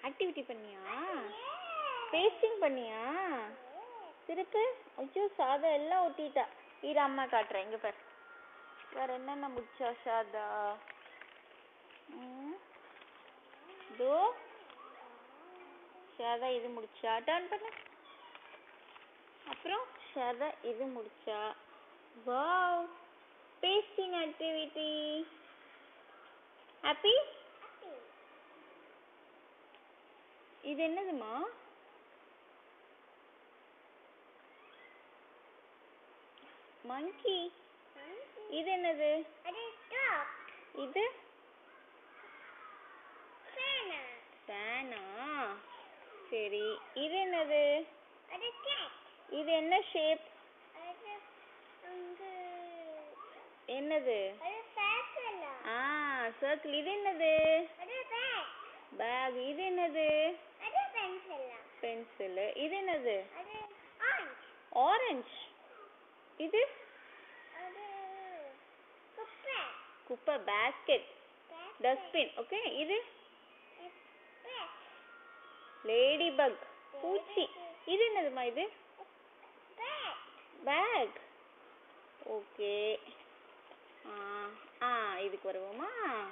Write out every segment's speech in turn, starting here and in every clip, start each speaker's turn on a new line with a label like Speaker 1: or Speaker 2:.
Speaker 1: activity பண்ணியா pasting பண்ணியா திருப்பு ஐயோ சாதா எல்லாம் ஒட்டிட்டா இரு அம்மா காட்டுறேன் இங்க பாரு வேற என்னென்ன முடிச்சா ஷாதா ம் இதோ ஷாதா இது முடிச்சா டர்ன் பண்ணு அப்புறம் ஷாதா இது முடிச்சா வாவ் பேஸ்டிங் ஆக்டிவிட்டி ஹாப்பி இது என்னதுமா மங்கி இது என்னது இது ஃபேனா சரி இது என்னது இது என்ன ஷேப் என்னது ஆ சர்க்கிள் இது என்னது பேக் இது என்னது பென்சில் இது என்னது ஆரஞ்சு இது குப்பை பேஸ்கெட் டஸ்ட்பின் ஓகே இது லேடி பக் பூச்சி இது என்னதுமா இது பேக் ஓகே ஆ ஆ இதுக்கு வருவோமா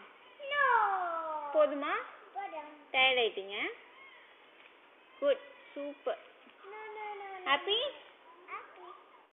Speaker 1: போதுமா டயர்ட் ஆயிட்டீங்க குட் சூப்பர் ஹாப்பி